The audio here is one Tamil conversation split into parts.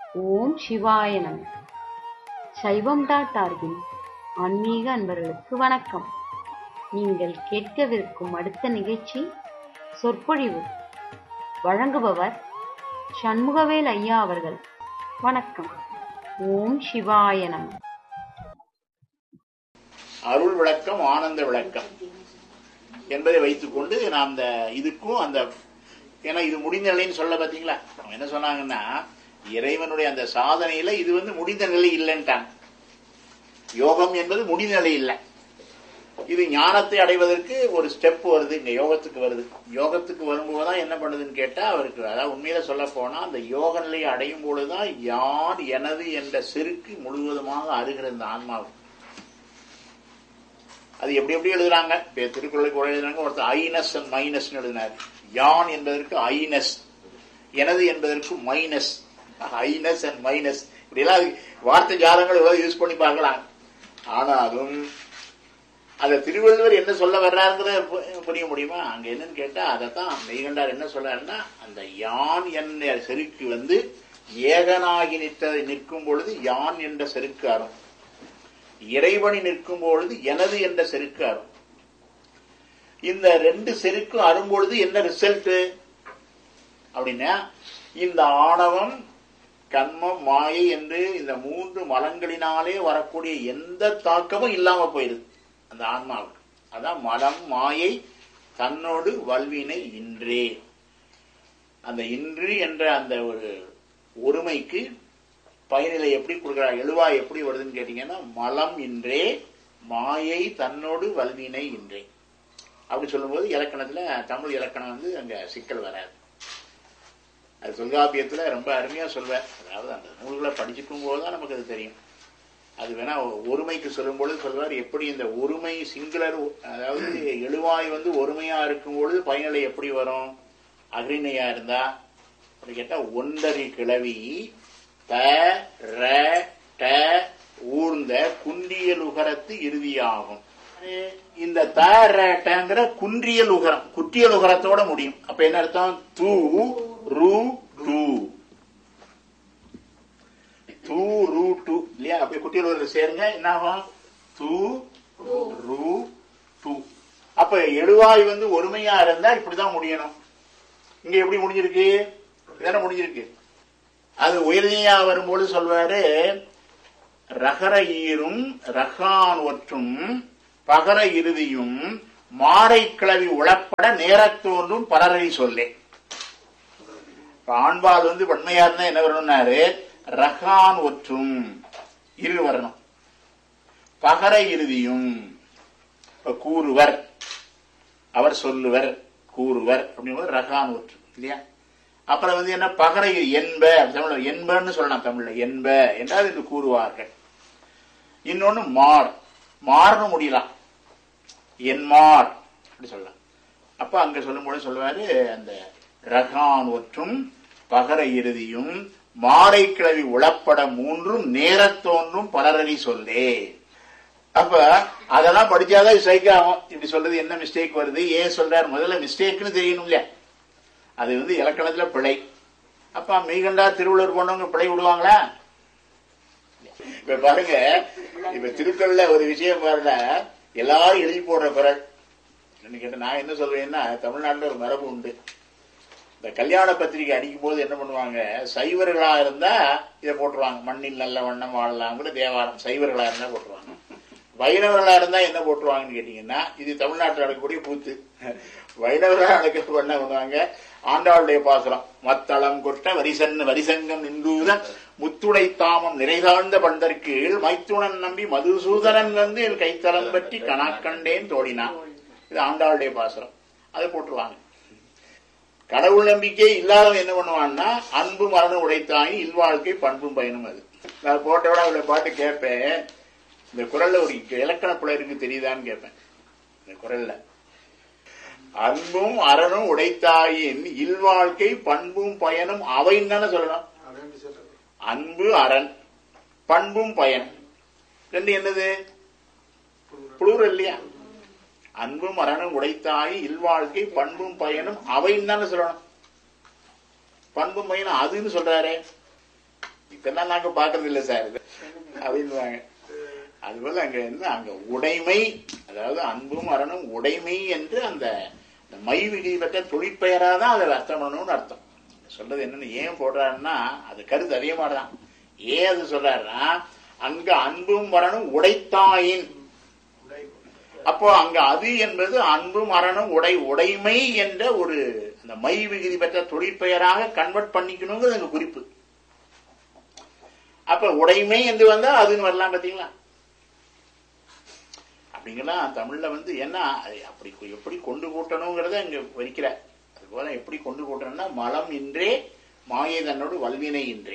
ஓம் சிவாய நம சைவம் டாட் ஆர்கின் ஆன்மீக அன்பர்களுக்கு வணக்கம் நீங்கள் கேட்கவிருக்கும் அடுத்த நிகழ்ச்சி சொற்பொழிவு வழங்குபவர் சண்முகவேல் ஐயா அவர்கள் வணக்கம் ஓம் சிவாய நம அருள் விளக்கம் ஆனந்த விளக்கம் என்பதை வைத்துக்கொண்டு நான் அந்த இதுக்கும் அந்த ஏன்னா இது முடிந்த நிலைன்னு சொல்ல பாத்தீங்களா அவங்க என்ன சொன்னாங்கன்னா இறைவனுடைய அந்த சாதனையில இது வந்து முடிந்த நிலை இல்லைன்ட்டாங்க யோகம் என்பது முடிந்த நிலை இல்லை இது ஞானத்தை அடைவதற்கு ஒரு ஸ்டெப் வருது இங்க யோகத்துக்கு வருது யோகத்துக்கு வரும்போதுதான் என்ன பண்ணுதுன்னு கேட்டா அவருக்கு அதாவது உண்மையில சொல்ல போனா அந்த யோக நிலையை அடையும் பொழுதுதான் யார் எனது என்ற செருக்கு முழுவதுமாக அருகிற இந்த ஆன்மாவுக்கு அது எப்படி எப்படி எழுதுறாங்க இப்ப திருக்குறளுக்கு ஒரு எழுதுறாங்க ஒருத்தர் ஐனஸ் அண்ட் மைனஸ் எழுதினார் யான் என்பதற்கு ஐனஸ் எனது என்பதற்கு மைனஸ் ஐனஸ் அண்ட் மைனஸ் இப்படிலாம் வார்த்தை ஜாலங்கள் எவ்வளவு யூஸ் பண்ணி பார்க்கலாம் ஆனாலும் அத திருவள்ளுவர் என்ன சொல்ல வர்றாருங்கிறத பு- புரிய முடியுமா அங்க என்னன்னு கேட்டா அதைத்தான் மெய்கண்டார் என்ன சொல்றாருன்னா அந்த யான் என்ற செருக்கு வந்து ஏகனாகி நிற்ற நிற்கும் பொழுது யான் என்ற செருக்கு அறம் இறைவனி நிற்கும் பொழுது எனது என்ற செருக்கு அரும் இந்த ரெண்டு செருக்கும் அரும்பொழுது என்ன ரிசல்ட் அப்படின்னா இந்த ஆணவம் கண்மம் மாயை என்று இந்த மூன்று மலங்களினாலே வரக்கூடிய எந்த தாக்கமும் இல்லாம போயிருது அந்த ஆன்மாவுக்கு அதான் மலம் மாயை தன்னோடு வல்வினை இன்றே அந்த இன்று என்ற அந்த ஒரு ஒருமைக்கு பயனிலை எப்படி கொடுக்கிறார் எழுவாய் எப்படி வருதுன்னு கேட்டீங்கன்னா மலம் இன்றே மாயை தன்னோடு வல்வினை இன்றே அப்படி சொல்லும்போது இலக்கணத்துல தமிழ் இலக்கணம் வந்து அங்க சிக்கல் வராது அது தொல்காப்பியத்துல ரொம்ப அருமையா சொல்வார் அதாவது அந்த நூல்களை படிச்சுக்கும் போதுதான் நமக்கு அது தெரியும் அது வேணா ஒருமைக்கு சொல்லும்பொழுது சொல்வார் எப்படி இந்த ஒருமை சிங்குலர் அதாவது எழுவாய் வந்து ஒருமையா இருக்கும் பொழுது பயனிலை எப்படி வரும் அக்ரிணையா இருந்தா அப்படி கேட்டா ஒன்றரி கிளவி த ர ட ஊர்ந்த குன்றியல் உகரத்து இறுதியாகும் இந்த த ர டங்கிற குன்றியல் உகரம் குற்றியல் உகரத்தோட முடியும் அப்ப என்ன அர்த்தம் தூ ரு டு தூ ரு டு இல்லையா அப்ப குற்றியல் உகரம் சேருங்க என்ன ஆகும் தூ ரு டு அப்ப எழுவாய் வந்து ஒருமையா இருந்தா இப்படிதான் முடியணும் இங்க எப்படி முடிஞ்சிருக்கு இதானே முடிஞ்சிருக்கு அது உயர்நிலையா வரும்போது சொல்வாரு ரகர ஈரும் ரகான் ஒற்றும் பகர இறுதியும் மாடை கிளவி உளப்பட நேரத் தோன்றும் பலரை சொல்லே இப்ப ஆண்பால் வந்து வன்மையா இருந்தா என்ன வரணும்னாரு ரகான் ஒற்றும் இரு வரணும் பகர இறுதியும் இப்ப கூறுவர் அவர் சொல்லுவர் கூறுவர் அப்படிங்கும்போது ரகான் ஒற்று இல்லையா அப்புறம் வந்து என்ன பகரை என்ப தமிழ்ல என்பன்னு சொல்லலாம் தமிழ்ல என்ப என்றால் என்று கூறுவார்கள் இன்னொன்னு மார் மார்னு முடியலாம் என்மார் அப்படி சொல்லலாம் அப்ப அங்க சொல்லும்போது சொல்லுவாரு அந்த ரகான் ஒற்றும் பகர இறுதியும் மாடை கிளவி உளப்பட மூன்றும் நேரத் தோன்றும் பலரறி சொல்லே அப்ப அதெல்லாம் படிச்சாதான் ஸ்ட்ரைக் ஆகும் இப்படி சொல்றது என்ன மிஸ்டேக் வருது ஏன் சொல்றாரு முதல்ல மிஸ்டேக்னு தெரியணும் இல்லையா அது வந்து இலக்கணத்துல பிழை அப்ப மெய்கண்டா திருவள்ளுவர் போனவங்க பிழை விடுவாங்களா இப்ப பாருங்க இப்ப திருக்குறள்ல ஒரு விஷயம் பாருங்க எல்லாரும் எழுதி போடுற குரல் என்னன்னு கேட்டா நான் என்ன சொல்றேன்னா தமிழ்நாட்டுல ஒரு மரபு உண்டு இந்த கல்யாண பத்திரிகை அடிக்கும் போது என்ன பண்ணுவாங்க சைவர்களா இருந்தா இதை போட்டுருவாங்க மண்ணில் நல்ல வண்ணம் வாழலாம் கூட தேவாரம் சைவர்களா இருந்தா போட்டுருவாங்க வைணவர்களா இருந்தா என்ன போட்டுருவாங்கன்னு கேட்டீங்கன்னா இது தமிழ்நாட்டில் நடக்கக்கூடிய கூத்து வைணவர்களா நடக்க பண்ண பண்ணுவாங்க ஆண்டாளுடைய பாசுரம் மத்தளம் கொட்ட வரிசன் வரிசங்கம் நின்றூத முத்துடை தாமம் நிறைதாழ்ந்த பண்டற்கீழ் மைத்துணன் நம்பி மதுசூதனன் வந்து என் கைத்தலம் பற்றி கணாக்கண்டேன் தோடினான் இது ஆண்டாளுடைய பாசுரம் அதை போட்டுருவாங்க கடவுள் நம்பிக்கை இல்லாதவன் என்ன பண்ணுவான்னா அன்பு மரணம் உடைத்தாங்கி இல்வாழ்க்கை பண்பும் பயனும் அது நான் போட்டோட அவளை பாட்டு கேட்பேன் இந்த குரல்ல ஒரு இலக்கண பிழை இருக்கு தெரியுதான்னு கேட்பேன் இந்த குரல்ல அன்பும் அறனும் உடைத்தாயின் இல்வாழ்க்கை பண்பும் பயனும் அவைன்னு தானே சொல்லணும் அன்பு அரண் பண்பும் பயன் ரெண்டு என்னது புளூரல் இல்லையா அன்பும் அறனும் உடைத்தாய் இல்வாழ்க்கை பண்பும் பயனும் அவைன்னு தானே சொல்லணும் பண்பும் பயனும் அதுன்னு சொல்றாரே இதெல்லாம் நாங்க பாக்குறது இல்ல சார் அப்படின்வாங்க அதுபோல அங்க என்ன அங்க உடைமை அதாவது அன்பும் அரணும் உடைமை என்று அந்த இந்த மை விதி பெற்ற தொழிற்பெயராதான் அதை அர்த்தம் பண்ணணும்னு அர்த்தம் சொல்றது என்னன்னு ஏன் போடுறாருன்னா அது கருத்து அதே மாதிரிதான் ஏன் அது சொல்றாருன்னா அங்க அன்பும் வரணும் உடைத்தாயின் அப்போ அங்க அது என்பது அன்பும் மரணம் உடை உடைமை என்ற ஒரு அந்த மை விகுதி பெற்ற தொழிற்பெயராக கன்வெர்ட் பண்ணிக்கணுங்கிறது அங்க குறிப்பு அப்ப உடைமை என்று வந்தா அதுன்னு வரலாம் பாத்தீங்களா அப்படிங்கலாம் தமிழ்ல வந்து என்ன அது அப்படி எப்படி கொண்டு கூட்டணுங்கிறத அங்க வரிக்கிறார் அது போல எப்படி கொண்டு கூட்டணும்னா மலம் இன்றே மாயை தன்னோடு வல்வினை இன்றே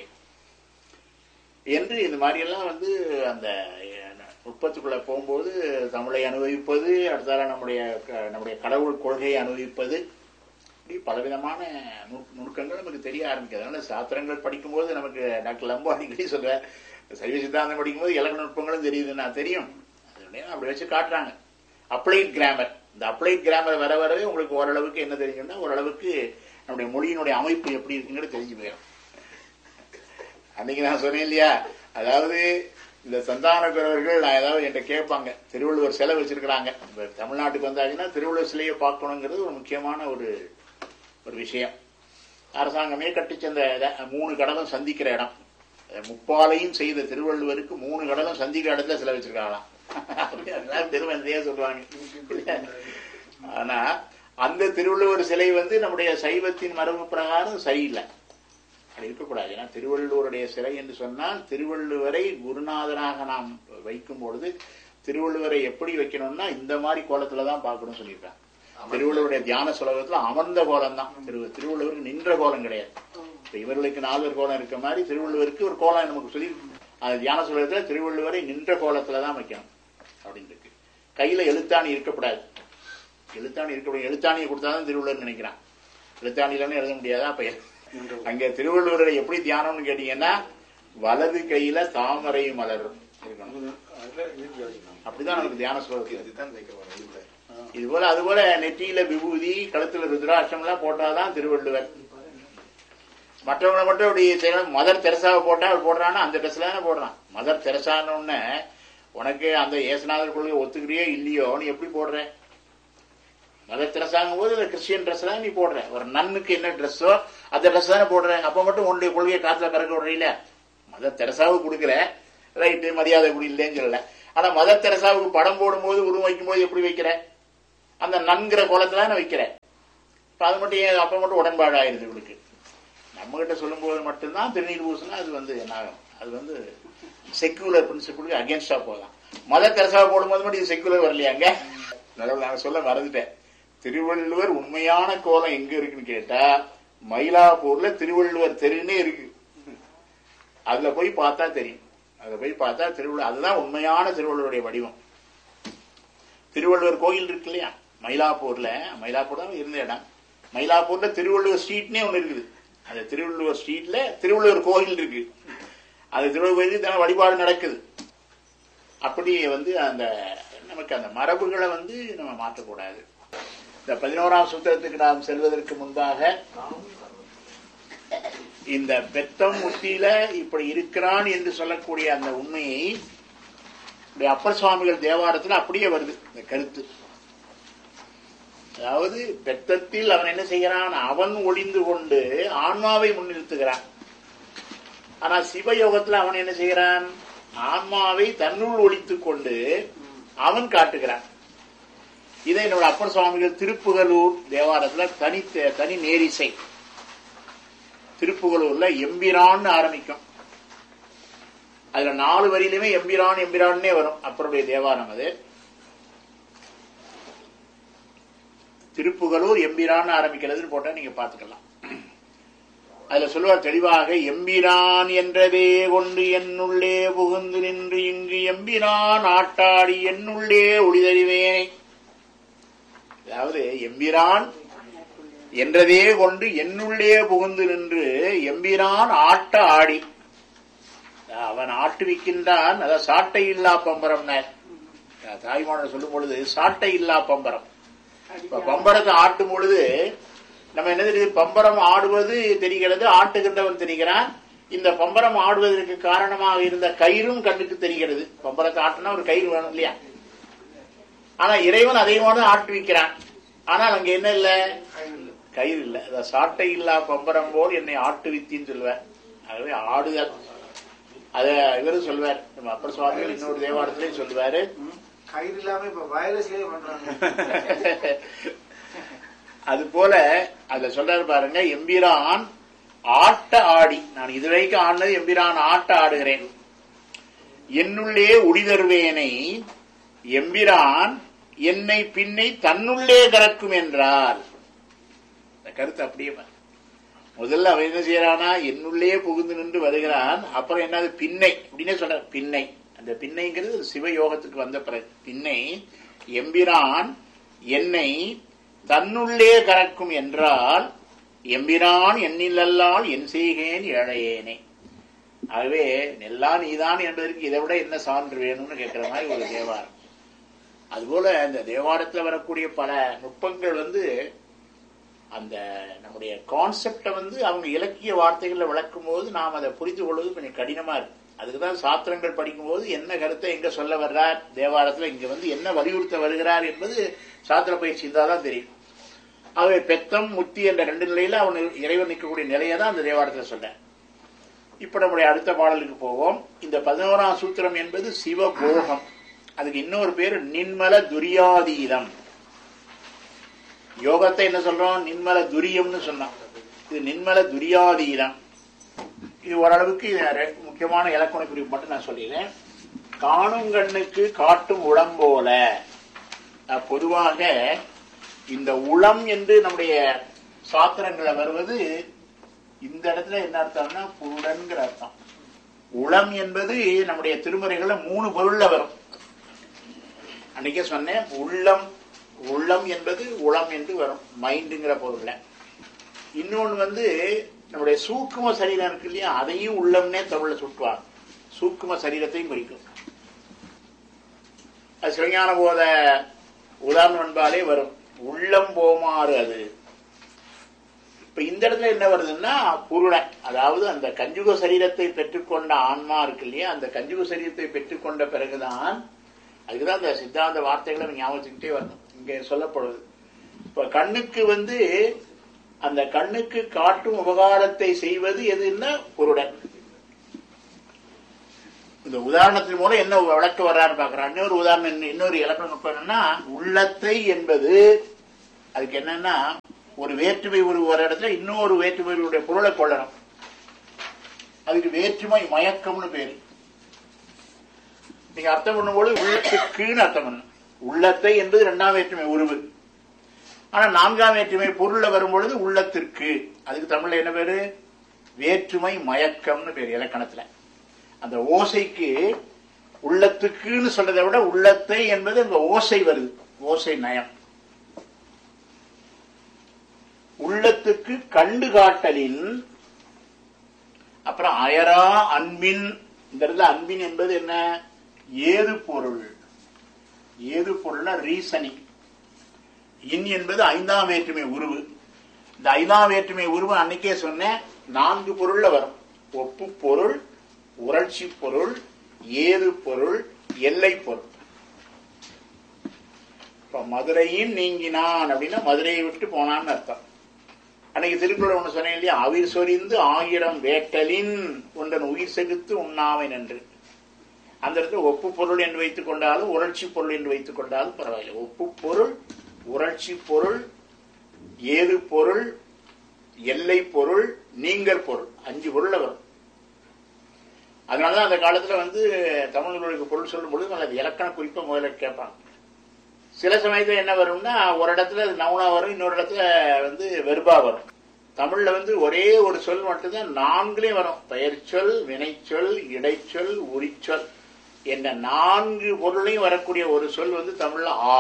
என்று இந்த மாதிரி எல்லாம் வந்து அந்த நுட்பத்துக்குள்ள போகும்போது தமிழை அனுபவிப்பது அடுத்தால நம்முடைய க- நம்முடைய கடவுள் கொள்கையை அனுபவிப்பது இப்படி பலவிதமான நுணு- நுணுக்கங்கள் நமக்கு தெரிய ஆரம்பிக்குது அதனால சாத்திரங்கள் படிக்கும்போது நமக்கு டாக்டர் லம்போ அடிக்கடி சொல்றார் சைவ சித்தாந்தம் படிக்கும்போது இலக்கண நுட்பங்களும் தெரியுதுன்னா தெரியும் அதனுடைய அப்படி வச்சு காட்டுறாங்க அப்ளைட் கிராமர் இந்த அப்ளைட் கிராமர் வர வரவே உங்களுக்கு ஓரளவுக்கு என்ன தெரியும்னா ஓரளவுக்கு நம்முடைய மொழியினுடைய அமைப்பு எப்படி இருக்குங்கிறது தெரிஞ்சு போயிடும் அன்னைக்கு நான் சொன்னேன் இல்லையா அதாவது இந்த சந்தானக்குறவர்கள் நான் ஏதாவது என்கிட்ட கேட்பாங்க திருவள்ளுவர் சிலை வச்சிருக்கிறாங்க இப்ப தமிழ்நாட்டுக்கு வந்தாங்கன்னா திருவள்ளுவர் சிலையை பார்க்கணுங்கிறது ஒரு முக்கியமான ஒரு ஒரு விஷயம் அரசாங்கமே கட்டிச்ச அந்த இத- மூணு கடலும் சந்திக்கிற இடம் அஹ் முப்பாலையும் செய்த திருவள்ளுவருக்கு மூணு கடலும் சந்திக்கிற இடத்துல சிலை வச்சிருக்காங்களாம் அதெல்லாம் திருமந்திரியா சொல்லுவாங்க ஆனா அந்த திருவள்ளுவர் சிலை வந்து நம்முடைய சைவத்தின் மரபு பிரகாரம் சரியில்லை அப்படி இருக்கக்கூடாது ஏன்னா திருவள்ளுவருடைய சிலை என்று சொன்னால் திருவள்ளுவரை குருநாதனாக நாம் வைக்கும் பொழுது திருவள்ளுவரை எப்படி வைக்கணும்னா இந்த மாதிரி கோலத்துல தான் பார்க்கணும்னு சொல்லியிருக்காங்க திருவள்ளுவருடைய தியான சுலகத்துல அமர்ந்த கோலம் தான் திரு திருவள்ளுவருக்கு நின்ற கோலம் கிடையாது இப்ப இவர்களுக்கு நால்வர் கோலம் இருக்க மாதிரி திருவள்ளுவருக்கு ஒரு கோலம் நமக்கு சொல்லி அந்த தியான சுலகத்துல திருவள்ளுவரை நின்ற கோலத்துல தான் வைக்கணும் அப்படின்னு இருக்கு கையில எழுத்தாணி இருக்கக்கூடாது எழுத்தாணி இருக்கக்கூடாது எழுத்தாணியை கொடுத்தாதான் திருவள்ளுவர் நினைக்கிறான் எழுத்தாணி இல்லைன்னு எழுத முடியாதா அப்ப அங்க திருவள்ளுவரை எப்படி தியானம்னு கேட்டீங்கன்னா வலது கையில தாமரை மலர் இருக்கணும் அப்படிதான் நமக்கு தியான ஸ்லோகத்தில் இது போல அது போல நெற்றியில விபூதி கழுத்துல ருத்ராட்சம் எல்லாம் போட்டாதான் திருவள்ளுவர் மற்றவங்களை மட்டும் அப்படி செய்யணும் மதர் தெரசாவை போட்டா அவர் போடுறான்னா அந்த ட்ரெஸ்ல தானே போடுறான் மதர் தெரசான்னு உடனே உனக்கு அந்த ஏசுநாதர் கொள்கை ஒத்துக்கிறியோ இல்லையோ நீ எப்படி போடுற மதர் தெரசாங்கும் போது இந்த கிறிஸ்டியன் ட்ரெஸ் தான் நீ போடுற ஒரு நன்னுக்கு என்ன ட்ரெஸ்ஸோ அந்த ட்ரெஸ் தானே போடுற அப்ப மட்டும் உன்னுடைய கொள்கையை காத்துல பறக்க விடுறீல மதர் தெரசாவுக்கு கொடுக்குற ரைட்டு மரியாதை கூட இல்லைன்னு சொல்லல ஆனா மதர் தெரசாவுக்கு படம் போடும்போது உருவம் வைக்கும் போது எப்படி வைக்கிற அந்த நன்கிற கோலத்துல தானே வைக்கிற இப்ப அது மட்டும் ஏன் அப்ப மட்டும் உடன்பாடு ஆயிருது இவளுக்கு நம்ம கிட்ட சொல்லும்போது மட்டும்தான் திருநீர் பூசினா அது வந்து என்ன ஆகும் அது வந்து செக்குலர் பிரின்சிபிளுக்கு அகேன்ஸ்டா போகலாம் மத தெரசாவை போடும்போது மட்டும் இது செக்குலர் வரலையாங்க நல்ல நான் சொல்ல மறந்துட்டேன் திருவள்ளுவர் உண்மையான கோலம் எங்க இருக்குன்னு கேட்டா மயிலாப்பூர்ல திருவள்ளுவர் தெருன்னே இருக்கு அதுல போய் பார்த்தா தெரியும் அதுல போய் பார்த்தா திருவள்ளுவர் அதுதான் உண்மையான திருவள்ளுவருடைய வடிவம் திருவள்ளுவர் கோயில் இருக்கு இல்லையா மயிலாப்பூர்ல மயிலாப்பூர் தான் இருந்த இடம் மயிலாப்பூர்ல திருவள்ளுவர் ஸ்ட்ரீட்னே ஒண்ணு இருக்குது அந்த திருவள்ளுவர் ஸ்ட்ரீட்ல திருவள்ளுவர் கோயில் இருக்கு அது திருவள்ளுவர் கோயிலுக்கு தினம் வழிபாடு நடக்குது அப்படி வந்து அந்த நமக்கு அந்த மரபுகளை வந்து நம்ம மாற்றக்கூடாது இந்த பதினோராம் சூத்திரத்துக்கு நாம் செல்வதற்கு முன்பாக இந்த பெத்தம் முத்தியில இப்படி இருக்கிறான் என்று சொல்லக்கூடிய அந்த உண்மையை இப்படி அப்பர் சுவாமிகள் தேவாரத்தில் அப்படியே வருது இந்த கருத்து அதாவது பெத்தத்தில் அவன் என்ன செய்கிறான் அவன் ஒளிந்து கொண்டு ஆன்மாவை முன்னிறுத்துகிறான் ஆனா சிவயோகத்துல அவன் என்ன செய்கிறான் ஆன்மாவை தன்னுள் ஒழித்துக் கொண்டு அவன் காட்டுகிறான் இதை என்னோட அப்பர் சுவாமிகள் திருப்புகலூர் தேவாரத்துல தனி தனி நேரிசை திருப்புகலூர்ல எம்பிரான்னு ஆரம்பிக்கும் அதுல நாலு வரியிலுமே எம்பிரான் எம்பிரான்னே வரும் அப்பருடைய தேவாரம் அது திருப்புகலூர் எம்பிரான் ஆரம்பிக்கிறதுன்னு போட்டா நீங்க பாத்துக்கலாம் அதுல சொல்லுவார் தெளிவாக எம்பிரான் என்றதே கொண்டு என்னுள்ளே புகுந்து நின்று இங்கு எம்பிரான் ஆட்டாடி என்னுள்ளே ஒளிதறிவேனை அதாவது எம்பிரான் என்றதே கொண்டு என்னுள்ளே புகுந்து நின்று எம்பிரான் ஆட்ட ஆடி அவன் ஆட்டுவிக்கின்றான் அதாவது சாட்டை இல்லா பம்பரம் தாய்மானவர் சொல்லும் பொழுது சாட்டை இல்லா பம்பரம் இப்ப பம்பரத்தை ஆட்டும் பொழுது நம்ம என்ன தெரியுது பம்பரம் ஆடுவது தெரிகிறது ஆட்டுகின்றவன் தெரிகிறான் இந்த பம்பரம் ஆடுவதற்கு காரணமாக இருந்த கயிறும் கண்ணுக்கு தெரிகிறது பம்பரத்தை ஆட்டினா ஒரு கயிறு வேணும் இல்லையா ஆனா இறைவன் அதையோடு ஆட்டுவிக்கிறான் ஆனால் அங்க என்ன இல்ல கயிறு இல்ல அத சாட்டை இல்லா பம்பரம் போல் என்னை ஆட்டுவித்தின்னு சொல்லுவேன் ஆகவே ஆடுதல் அத இவரும் சொல்வார் நம்ம அப்பர் சுவாமிகள் இன்னொரு தேவாரத்திலையும் சொல்லுவாரு கயிறு இல்லாம இப்ப வயலஸ்லயே பண்றாங்க அது போல அதுல சொல்றாரு பாருங்க எம்பிரான் ஆட்ட ஆடி நான் இதுவரைக்கும் ஆடினது எம்பிரான் ஆட்ட ஆடுகிறேன் என்னுள்ளே உடிதருவேனை எம்பிரான் என்னை பின்னை தன்னுள்ளே கறக்கும் என்றார் இந்த கருத்து அப்படியே பாரு. முதல்ல அவன் என்ன செய்யறானா என்னுள்ளே புகுந்து நின்று வருகிறான் அப்புறம் என்னது பின்னை அப்படின்னே சொல்ற பின்னை அந்த பின்னைங்கிறது சிவ யோகத்துக்கு வந்த பிறகு பின்னை எம்பிரான் என்னை தன்னுள்ளே கறக்கும் என்றால் எம்பிரான் என்னிலல்லால் என் செய்கேன் ஏழையேனே ஆகவே எல்லாம் நீதான் என்பதற்கு இதை விட என்ன சான்று வேணும்னு கேட்கிற மாதிரி ஒரு தேவாரம் அதுபோல இந்த தேவாரத்துல வரக்கூடிய பல நுட்பங்கள் வந்து அந்த நம்முடைய கான்செப்டை வந்து அவங்க இலக்கிய வார்த்தைகள்ல விளக்கும் போது நாம் அதை புரிந்து கொள்வது கொஞ்சம் கடினமா இருக்கு அதுக்குதான் சாத்திரங்கள் படிக்கும்போது என்ன கருத்தை எங்க சொல்ல வர்றார் தேவாரத்துல இங்க வந்து என்ன வலியுறுத்த வருகிறார் என்பது சாத்திர பயிற்சி இருந்தால் தான் தெரியும் ஆகவே பெத்தம் முத்தி என்ற ரெண்டு நிலையில அவன் இறைவன் நிற்கக்கூடிய நிலையை தான் அந்த தேவாரத்துல சொல்றேன் இப்ப நம்முடைய அடுத்த பாடலுக்கு போவோம் இந்த பதினோராம் சூத்திரம் என்பது சிவபோகம் அதுக்கு இன்னொரு பேரு நின்மல துரியாதீதம் யோகத்தை என்ன சொல்றோம் நின்மல துரியம்னு சொன்னோம் இது நின்மல துரியாதீதம் இது ஓரளவுக்கு இது ரெ- முக்கியமான இலக்கண குறிப்பு மட்டும் நான் சொல்லிடுறேன் காணும் கண்ணுக்கு காட்டும் உளம் போல அஹ், பொதுவாக இந்த உளம் என்று நம்முடைய சாத்திரங்களை வருவது இந்த இடத்துல என்ன அர்த்தம்னா புருடன்கிற அர்த்தம் உளம் என்பது நம்முடைய திருமுறைகள்ல மூணு பொருள்ல வரும் அன்னைக்கே சொன்னேன் உள்ளம் உள்ளம் என்பது உளம் என்று வரும் மைண்டுங்கிற பொருள்ல இன்னொன்னு வந்து நம்முடைய சூக்கும சரீரம் இருக்கு இல்லையா அதையும் உள்ளம்னே தமிழ்ல சுட்டுவாங்க சூக்கும சரீரத்தையும் குறிக்கும் அது சிவஞான போத உதாரணம் என்பாலே வரும் உள்ளம் போமாறு அது இப்ப இந்த இடத்துல என்ன வருதுன்னா புருடன் அதாவது அந்த கஞ்சுக சரீரத்தை பெற்றுக்கொண்ட ஆன்மா இருக்கு இல்லையா அந்த கஞ்சுக சரீரத்தை பெற்றுக்கொண்ட பிறகுதான் அதுக்குதான் அந்த சித்தாந்த வார்த்தைகளை நம்ம ஞாபகத்துக்கிட்டே வரணும் இங்க சொல்லப்படுவது இப்ப கண்ணுக்கு வந்து அந்த கண்ணுக்கு காட்டும் உபகாரத்தை செய்வது எதுன்னா புருடன் இந்த உதாரணத்தின் மூலம் என்ன விளக்க வர்றாரு பாக்குறான் இன்னொரு உதாரணம் என்ன- இன்னொரு இலக்கணம் நுட்பம் என்னன்னா உள்ளத்தை என்பது அதுக்கு என்னன்னா ஒரு வேற்றுமை ஒரு ஒரு இடத்துல இன்னொரு வேற்றுமையுடைய பொருளை கொள்ளணும் அதுக்கு வேற்றுமை மயக்கம்னு பேரு நீங்க அர்த்தம் பண்ணும்போது உள்ளத்துக்குன்னு அர்த்தம் பண்ணணும் உள்ளத்தை என்பது இரண்டாம் வேற்றுமை உருவு ஆனா நான்காம் வேற்றுமை பொருள்ல வரும்பொழுது உள்ளத்திற்கு அதுக்கு தமிழ்ல என்ன பேரு வேற்றுமை மயக்கம்னு பேரு இலக்கணத்துல அந்த ஓசைக்கு உள்ளத்துக்குன்னு சொல்றதை விட உள்ளத்தை என்பது அங்க ஓசை வருது ஓசை நயம் உள்ளத்துக்கு கண்டு காட்டலின் அப்புறம் அயரா அன்பின் இந்த இடத்துல அன்பின் என்பது என்ன ஏது பொருள் ஏது பொருள்னா ரீசனிங் இன் என்பது ஐந்தாம் வேற்றுமை உருவு இந்த ஐந்தாம் வேற்றுமை உருவு அன்னைக்கே சொன்னேன் நான்கு பொருள்ல வரும் ஒப்பு பொருள் உணர்ச்சி பொருள் ஏது பொருள் எல்லை பொருள் இப்ப மதுரையின் நீங்கினான் அப்படின்னா மதுரையை விட்டு போனான்னு அர்த்தம் அன்னைக்கு திருக்குறள் ஒண்ணு சொன்னேன் இல்லையா அவிர் சொரிந்து ஆயிரம் வேட்டலின் ஒன்றன் உயிர் செகுத்து உண்ணாமை நன்று அந்த இடத்துல ஒப்பு பொருள் என்று வைத்துக் கொண்டாலும் உணர்ச்சி பொருள் என்று வைத்துக் கொண்டாலும் பரவாயில்லை ஒப்பு பொருள் உணர்ச்சி பொருள் ஏது பொருள் எல்லை பொருள் நீங்கள் பொருள் அஞ்சு பொருள்ல வரும் அதனாலதான் அந்த காலத்துல வந்து தமிழ் நூலுக்கு பொருள் சொல்லும் பொழுது நல்ல இலக்கண குறிப்பை முதல்ல கேட்பாங்க சில சமயத்துல என்ன வரும்னா ஒரு இடத்துல அது நவுனா வரும் இன்னொரு இடத்துல வந்து வெறுபா வரும் தமிழ்ல வந்து ஒரே ஒரு சொல் மட்டும்தான் நான்குலயும் வரும் பெயர்ச்சொல் வினைச்சொல் இடைச்சொல் உரிச்சொல் என்ற நான்கு பொருளையும் வரக்கூடிய ஒரு சொல் வந்து தமிழ்ல ஆ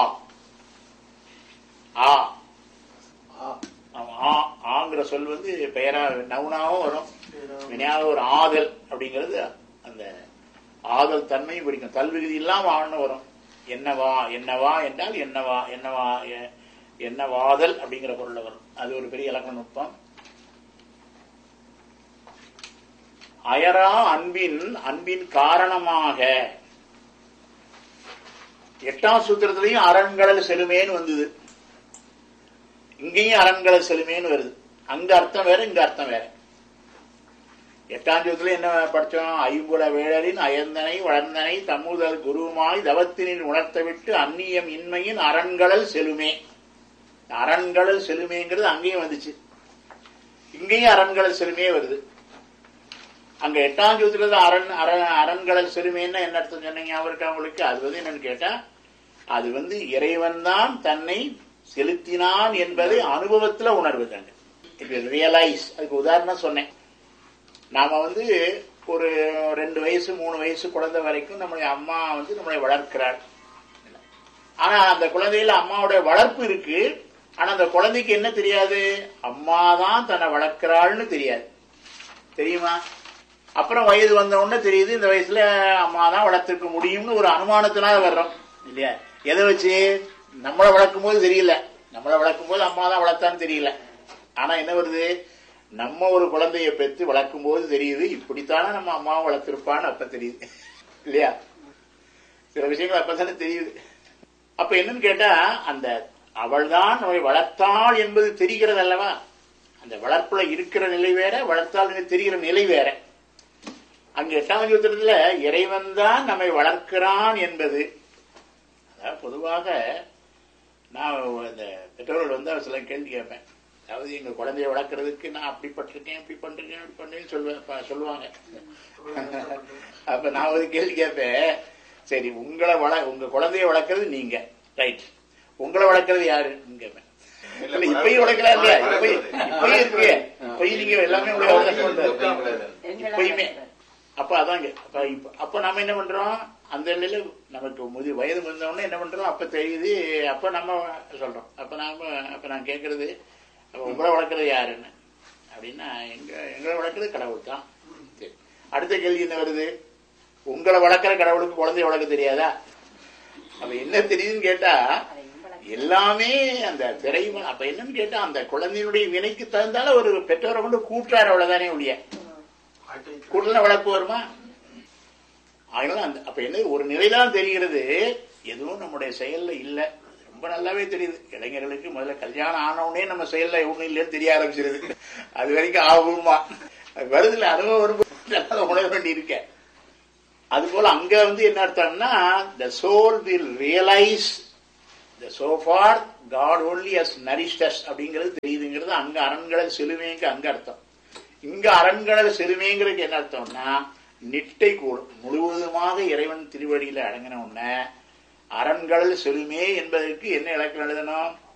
ஆ ஆமா, ஆ ஆங்கிற சொல் வந்து பெயரா நவுனாவும் வரும் வினையாக ஒரு ஆதல் அப்படிங்கிறது அந்த ஆதல் தன்மையும் பிடிக்கும் தல்விகுதி இல்லாம ஆள்னு வரும் என்னவா என்னவா என்றால் என்னவா என்னவா எ- என்னவாதல் அப்படிங்கிற பொருள்ல வரும் அது ஒரு பெரிய இலக்கண நுட்பம் அயரா அன்பின் அன்பின் காரணமாக எட்டாம் சூத்திரத்திலையும் அரண்கடல் செலுமேன்னு வந்தது இங்கேயும் அரண்கடல் செலுமேன்னு வருது அங்க அர்த்தம் வேற இங்க அர்த்தம் வேற எட்டாம் சூத்திரத்துல என்ன படிச்சோம் ஐம்புல வேடரின் அயந்தனை வளர்ந்தனை தம்முதல் குருவுமாய் தவத்தினில் உணர்த்த விட்டு அந்நியம் இன்மையின் அரண்கடல் செலுமே அரண்கடல் செலுமேங்கிறது அங்கேயும் வந்துச்சு இங்கேயும் அரண்கடல் செலுமே வருது அங்க எட்டாம் சூத்திரத்துல அரண் அரண் அரண்கடல் செலுமேன்னா என்ன அர்த்தம் சொன்னீங்க அவருக்கு அவங்களுக்கு அது வந்து என்னன்னு கேட்டா அது வந்து இறைவன் தான் தன்னை செலுத்தினான் என்பதை அனுபவத்துல உணர்வுதாங்க இப்ப ரியலைஸ் அதுக்கு உதாரணம் சொன்னேன் நாம வந்து ஒரு ரெண்டு வயசு மூணு வயசு குழந்தை வரைக்கும் நம்முடைய அம்மா வந்து நம்மளை வளர்க்கிறாள் ஆனா அந்த குழந்தையில அம்மாவுடைய வளர்ப்பு இருக்கு ஆனா அந்த குழந்தைக்கு என்ன தெரியாது அம்மா தான் தன்னை வளர்க்கிறாள்னு தெரியாது தெரியுமா அப்புறம் வயது வந்த உடனே தெரியுது இந்த வயசுல அம்மா தான் வளர்த்திருக்க முடியும்னு ஒரு அனுமானத்தினால வர்றோம் இல்லையா எதை வச்சு நம்மளை வளர்க்கும் போது தெரியல நம்மளை வளர்க்கும் போது அம்மா தான் வளர்த்தான்னு தெரியல ஆனா என்ன வருது நம்ம ஒரு குழந்தைய பெற்று வளர்க்கும் போது தெரியுது இப்படித்தானே நம்ம அம்மாவை வளர்த்திருப்பான்னு அப்ப தெரியுது இல்லையா சில விஷயங்கள் அப்பதானே தெரியுது அப்ப என்னன்னு கேட்டா அந்த அவள்தான் நம்மை வளர்த்தாள் என்பது தெரிகிறது அல்லவா அந்த வளர்ப்புல இருக்கிற நிலை வேற வளர்த்தாள் என்று தெரிகிற நிலை வேற அங்க எட்டாம் சூத்திரத்துல இறைவன் தான் நம்மை வளர்க்கிறான் என்பது அதாவது பொதுவாக நான் இந்த பெற்றோர்கள் வந்து அவர் சில கேள்வி கேட்பேன் அதாவது எங்க குழந்தைய வளர்க்கறதுக்கு நான் அப்படி பட்டிருக்கேன் இப்படி பண்றேன் அப்படி பண்றேன்னு சொல்லுவேன் அப்ப சொல்லுவாங்க அப்ப நான் ஒரு கேள்வி கேட்பேன் சரி உங்களை வள உங்க குழந்தைய வளர்க்கறது நீங்க ரைட் உங்களை வளர்க்கறது யாருன்னு கேட்பேன் இல்ல இப்பயும் வளர்க்கலாம் இல்லையா இப்பயும் இப்பயும் இருக்கு இப்பயும் நீங்க எல்லாமே உங்களை வளர்க்க இப்பயுமே அப்ப அதாங்க அப்ப இப்ப அப்ப நாம என்ன பண்றோம் அந்த நிலையில நமக்கு முதி வயது முதிர்ந்தவொடனே என்ன பண்றோம் அப்ப தெரியுது அப்ப நம்ம சொல்றோம் அப்ப நாம அப்ப நான் கேக்குறது அப்ப உங்களை வளர்க்கறது யாருன்னு அப்படின்னா எங்க எங்களை வளர்க்கறது கடவுள் தான் சரி அடுத்த கேள்வி என்ன வருது உங்களை வளர்க்கிற கடவுளுக்கு குழந்தைய வளர்க்க தெரியாதா அப்ப என்ன தெரியுதுன்னு கேட்டா எல்லாமே அந்த திரைம அப்ப என்னன்னு கேட்டா அந்த குழந்தையினுடைய வினைக்கு தகுந்தால ஒரு பெற்றோரை கொண்டு கூட்டுறாரு அவ்வளவுதானே ஒழிய கூடுதல வளர்ப்பு வருமா அதனால அந்த அப்ப என்ன ஒரு நிலைதான் தெரிகிறது எதுவும் நம்முடைய செயல்ல இல்ல ரொம்ப நல்லாவே தெரியுது இளைஞர்களுக்கு முதல்ல கல்யாணம் ஆனவுடனே நம்ம செயல்ல ஒண்ணும் இல்லைன்னு தெரிய ஆரம்பிச்சிருது அது வரைக்கும் ஆகுமா வருதுல அனுபவம் வரும்போது உணர வேண்டி இருக்க அது போல அங்க வந்து என்ன அர்த்தம்னா the soul will realise the so far God only as nourishes அப்படிங்கிறது தெரியுதுங்கிறது அங்க அரண்களல் செலுமைங்க அங்க அர்த்தம் இங்க அரண்களல் செலுமைங்கிறதுக்கு என்ன அர்த்தம்னா நிட்டை கூடும் முழுவதுமாக இறைவன் திருவடியில அடங்கின உடனே அரண்களல் செலுமே என்பதற்கு என்ன இலக்கணம் எழுதணும்